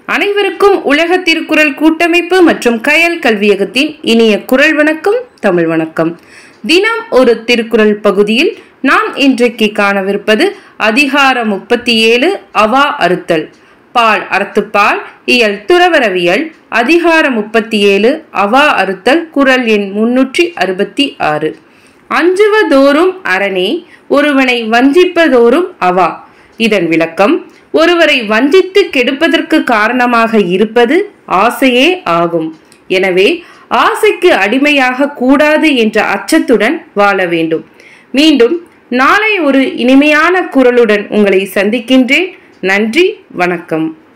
அனைவருக்கும் உலக திருக்குறள் கூட்டமைப்பு மற்றும் கயல் கல்வியகத்தின் இனிய குரல் வணக்கம் தமிழ் வணக்கம் தினம் ஒரு திருக்குறள் பகுதியில் நாம் இன்றைக்கு காணவிருப்பது அதிகாரம் முப்பத்தி ஏழு அவா அறுத்தல் பால் அறத்துப்பால் இயல் துறவரவியல் அதிகாரம் முப்பத்தி ஏழு அவா அறுத்தல் குரல் எண் முன்னூற்றி அறுபத்தி ஆறு அஞ்சுவதோறும் அரணே ஒருவனை வஞ்சிப்பதோறும் அவா இதன் விளக்கம் ஒருவரை வஞ்சித்து கெடுப்பதற்கு காரணமாக இருப்பது ஆசையே ஆகும் எனவே ஆசைக்கு அடிமையாக கூடாது என்ற அச்சத்துடன் வாழ வேண்டும் மீண்டும் நாளை ஒரு இனிமையான குரலுடன் உங்களை சந்திக்கின்றேன் நன்றி வணக்கம்